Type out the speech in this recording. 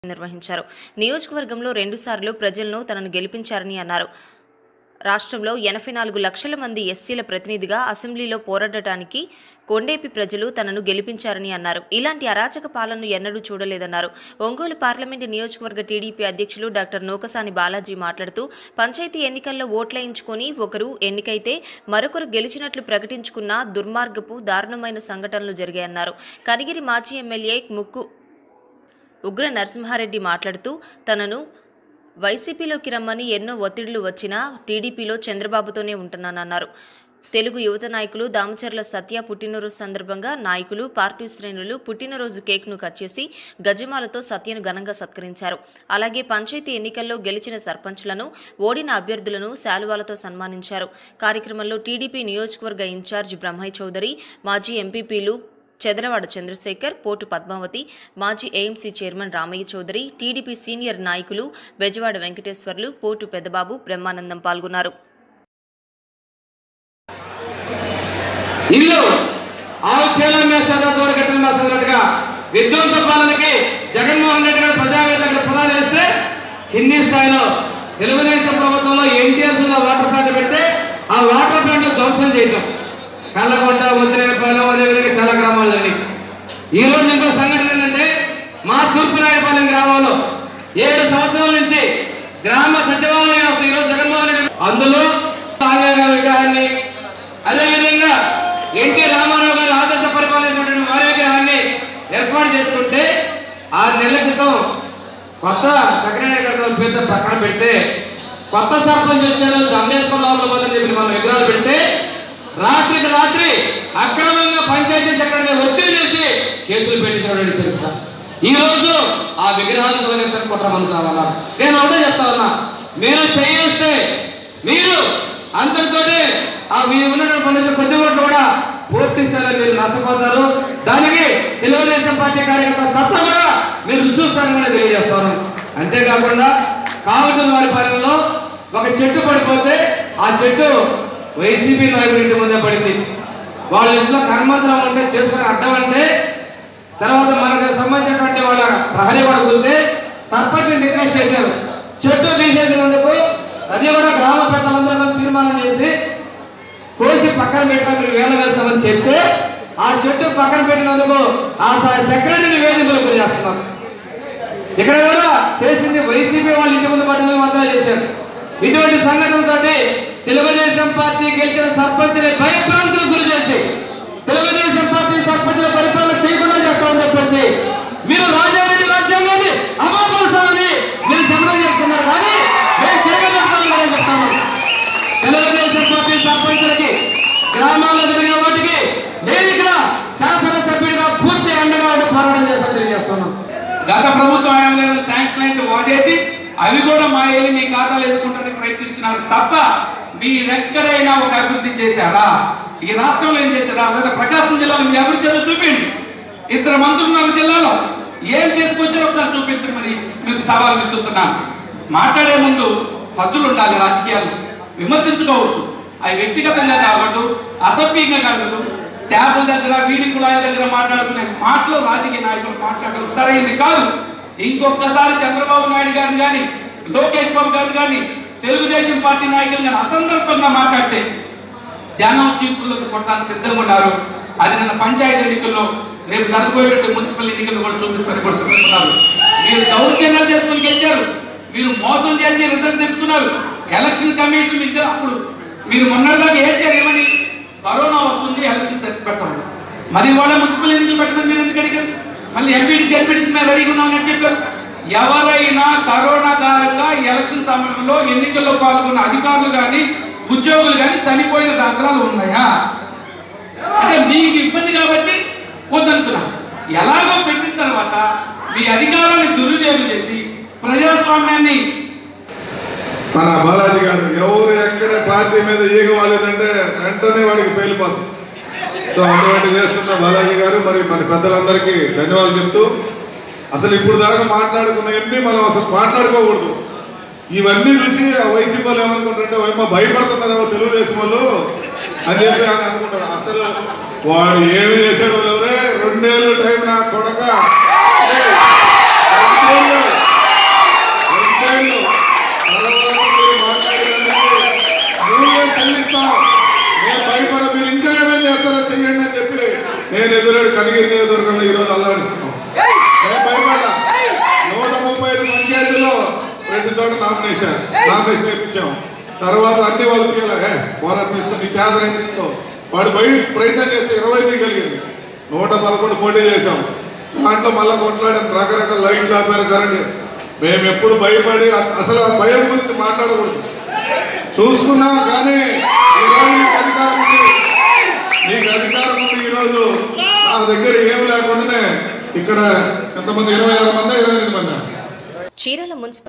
నిర్వహించారు నియోజకవర్గంలో రెండుసార్లు ప్రజలను తనను గెలిపించారని అన్నారు రాష్ట్రంలో ఎనభై నాలుగు లక్షల మంది ఎస్సీల ప్రతినిధిగా అసెంబ్లీలో పోరాడటానికి కొండేపి ప్రజలు తనను గెలిపించారని అన్నారు ఇలాంటి అరాచక పాలనను ఎన్నడూ చూడలేదన్నారు ఒంగోలు పార్లమెంటు నియోజకవర్గ టీడీపీ అధ్యక్షులు డాక్టర్ నూకసాని బాలాజీ మాట్లాడుతూ పంచాయతీ ఎన్నికల్లో ఓట్లేయించుకొని ఒకరు ఎన్నికైతే మరొకరు గెలిచినట్లు ప్రకటించుకున్న దుర్మార్గపు దారుణమైన సంఘటనలు జరిగాయన్నారు కనిగిరి మాజీ ఎమ్మెల్యే ముక్కు ఉగ్ర నరసింహారెడ్డి మాట్లాడుతూ తనను వైసీపీలోకి రమ్మని ఎన్నో ఒత్తిడులు వచ్చినా టీడీపీలో చంద్రబాబుతోనే ఉంటున్నానన్నారు తెలుగు యువత నాయకులు దామచర్ల సత్య పుట్టినరోజు సందర్భంగా నాయకులు పార్టీ శ్రేణులు పుట్టినరోజు కేక్ను కట్ చేసి గజమాలతో సత్యను ఘనంగా సత్కరించారు అలాగే పంచాయతీ ఎన్నికల్లో గెలిచిన సర్పంచ్లను ఓడిన అభ్యర్థులను శాలువాలతో సన్మానించారు కార్యక్రమంలో టీడీపీ నియోజకవర్గ ఇన్ఛార్జ్ బ్రహ్మయ్య చౌదరి మాజీ ఎంపీపీలు చెదలవాడ చంద్రశేఖర్ పోటు పద్మావతి మాజీ AMC chairman Ramaiah Chowdary TDP senior నాయకులు బెజవాడ వెంకటేశ్వర్లు పోటు పెద్దబాబు బ్రహ్మానందం పాల్గొన్నారు ఇల్లు ఆవుచేలం మేసాల తోడగట్టిన మాసినట్టుగా విధ్వంస పాలనకి జగన్మోహన్ రెడ్డి గారు ప్రజావేదిక పునాది వేస్తే హిందీ స్థాయిలో తెలుగుదేశం ప్రభుత్వంలో ఎన్టీఎస్ ఉన్న వాటర్ ప్లాంట్ పెడితే ఆ వాటర్ ప్లాంట్ ధ్వంసం చేయటం కళ్ళకొండ ముద్రేపాలెం అదేవిధంగా చాలా గ్రామాలని ఈ రోజు ఇంకో సంఘటన ఏంటంటే మా తూర్పునాయపాలెం గ్రామంలో ఏడు సంవత్సరాల నుంచి గ్రామ సచివాలయం ఈ రోజు జగన్మోహన్ రెడ్డి అందులో ఆంజనేయ గారి విగ్రహాన్ని అదేవిధంగా ఎన్టీ రామారావు గారు ఆదర్శ పరిపాలించినటువంటి వారి విగ్రహాన్ని ఏర్పాటు చేసుకుంటే ఆరు నెలల క్రితం కొత్త సెక్రటరీ గారి పేరుతో పక్కన పెడితే కొత్త సర్పంచ్ వచ్చారు అంబేద్కర్ లోపల పోదని చెప్పి మనం విగ్రహాలు పెడితే రాత్రికి రాత్రి అక్రమంగా పంచాయతీ సెక్రటరీ ఒత్తిడి చేసి కేసులు పెట్టించినటువంటి చరిత్ర ఈ రోజు ఆ విగ్రహాలు తొలగించని కుట్రమంతా ఉన్నారు నేను ఒకటే చెప్తా ఉన్నా మీరు చేయిస్తే మీరు అంతటితోటి ఆ మీరు ఉన్నటువంటి పండించిన కొద్ది ఓట్లు కూడా పూర్తి స్థాయిలో మీరు నష్టపోతారు దానికి తెలుగుదేశం పార్టీ కార్యకర్త సత్తా కూడా మీరు రుచి చూస్తారని కూడా తెలియజేస్తాను అంతేకాకుండా కావలసిన వారి పాలనలో ఒక చెట్టు పడిపోతే ఆ చెట్టు వైసీపీ నాయకుడి ఇంటి ముందే పడింది వాళ్ళ ఇంట్లో కర్మద్రం ఉంటే చేసుకుని అడ్డం అంటే తర్వాత మనకు సంబంధించినటువంటి వాళ్ళ ప్రహరీ కూడా కూర్తే సర్పంచ్ రిక్వెస్ట్ చేశారు చెట్టు తీసేసినందుకు అది కూడా గ్రామ పెద్దలందరూ కలిసి తీర్మానం చేసి కోసి పక్కన పెట్టడం మీరు వేల వేస్తామని చెప్తే ఆ చెట్టు పక్కన పెట్టినందుకు ఆ సెక్రటరీ వేదికలు గురి చేస్తున్నారు ఇక్కడ కూడా చేసింది వైసీపీ వాళ్ళ ఇంటి ముందు పట్టిన మాత్రమే చేశారు ఇటువంటి సంఘటనలతోటి తెలుగుదేశం పార్టీ గెలిచిన సర్పంచ్ని భయభ్రాంతులకు గురి చేసి తెలుగుదేశం పార్టీ సర్పంచ్ల పరిపాలన చేయకుండా చేస్తామని చెప్పేసి మీరు రాజారెడ్డి రాజ్యాంగాన్ని అమలుపరుస్తామని మీరు శబ్దం చేస్తున్నారు కానీ మేము తిరగబెడతామని కూడా చెప్తాము తెలుగుదేశం పార్టీ సర్పంచులకి గ్రామాల్లో జరిగిన వాటికి నేను ఇక్కడ శాసనసభ్యుడిగా పూర్తి అండగా ఉండి పోరాటం చేస్తామని తెలియజేస్తున్నాం గత ప్రభుత్వం హయాంలో శాంక్షన్ అయితే వాడేసి అవి కూడా మా వెళ్ళి మీ ఖాతాలు వేసుకుంటానికి ప్రయత్నిస్తున్నారు తప్ప మీరెక్కడైనా ఒక అభివృద్ధి చేశారా ఈ రాష్ట్రంలో ఏం చేశారా లేదా ప్రకాశం జిల్లాలో మీ అభివృద్ధి ఏదో చూపించండి ఇద్దరు మంత్రులు ఉన్నారు జిల్లాలో ఏం చేసుకొచ్చారో ఒకసారి చూపించండి మరి మీకు సవాల్ విసురుతున్నాను మాట్లాడే ముందు హద్దులు ఉండాలి రాజకీయాలు విమర్శించుకోవచ్చు అవి వ్యక్తిగతంగా కావద్దు అసభ్యంగా కావద్దు ట్యాబుల దగ్గర వీధి కుళాయిల దగ్గర మాట్లాడుకునే మాటలు రాజకీయ నాయకులు మాట్లాడడం సరైనది కాదు ఇంకొకసారి చంద్రబాబు నాయుడు గారిని కానీ లోకేష్ బాబు గారిని కానీ తెలుగుదేశం పార్టీ నాయకులు కానీ అసందర్భంగా మాట్లాడితే జనం చీపుర్లకు కొట్టడానికి సిద్ధంగా ఉన్నారు అది నిన్న పంచాయతీ ఎన్నికల్లో రేపు జరగబోయేటువంటి మున్సిపల్ ఎన్నికల్లో కూడా చూపిస్తారు కూడా సిద్ధంగా ఉన్నారు మీరు దౌర్జన్యాలు చేసుకుని గెలిచారు మీరు మోసం చేసి రిజల్ట్ తెచ్చుకున్నారు ఎలక్షన్ కమిషన్ మీకు అప్పుడు మీరు మొన్నటిదాకా ఏడ్చారు ఏమని కరోనా వస్తుంది ఎలక్షన్ సెట్ పెట్టాలి మరి వాళ్ళ మున్సిపల్ ఎన్నికలు పెట్టడం మీరు ఎందుకు అడిగారు మళ్ళీ ఎంపీడీ జడ్పీడీ మేము రెడీగా ఉన్నామని చెప్పారు ఎవరైనా కరోనా కారణంగా ఈ ఎలక్షన్ సమయంలో ఎన్నికల్లో పాల్గొన్న అధికారులు కానీ ఉద్యోగులు కానీ చనిపోయిన దాఖలాలు ఉన్నాయా అంటే మీకు ఇబ్బంది కాబట్టి వద్దంటున్నా ఎలాగో పెట్టిన తర్వాత మీ అధికారాన్ని దుర్వినియోగం చేసి ప్రజాస్వామ్యాన్ని మన బాలాజీ గారు ఎవరు ఎక్కడ పార్టీ మీద ఈగ వాలేదంటే వెంటనే వాడికి పేలిపోతుంది సో అటువంటి చేస్తున్న బాలాజీ గారు మరి మన పెద్దలందరికీ ధన్యవాదాలు చెప్తూ అసలు ఇప్పుడు దాకా మాట్లాడుకున్నవన్నీ మనం అసలు మాట్లాడుకోకూడదు ఇవన్నీ చూసి ఆ వైసీపీ వాళ్ళు ఏమనుకుంటారంటే ఏమో భయపడుతున్నారేమో తెలుగుదేశం వాళ్ళు అని చెప్పి అని అనుకుంటారు అసలు వాడు ఏమి చేసాడు ఎవరే రెండేళ్ళు టైం నా కొడక ఏయ్, రెండేళ్ళు నేను ఎదురేడు కలిగిన నియోజకవర్గంలో ఈరోజు అల్లాడిస్తున్నాం నేను భయపడ్డా నూట ముప్పై ఐదు పంచాయతీలో ప్రతి చోట నామినేషన్ నామినేషన్ ఇప్పించాం తర్వాత అన్ని వాళ్ళు తీయాలి పోరా తీసుకో నీ చేతనే తీసుకో వాడు బయట ప్రయత్నం చేస్తే ఇరవై తీయగలిగింది నూట పదకొండు పోటీ చేశాం దాంట్లో మళ్ళీ కొట్లాడిన రకరకాల లైట్లు ఆపారు కరెంట్ మేము ఎప్పుడు భయపడి అ- అసలు ఆ భయం గురించి మాట్లాడకూడదు చూసుకున్నాం కానీ ఈరోజు నీకు అధికారం ఉంది నీకు అధికారం ఉంది ఈరోజు నా దగ్గర ఏం లేకుండానే ఇక్కడ ఎంతమంది ఇరవై ఆరు మంది ఇరవై ఎనిమిది మంది చీరాల మున్సిపల్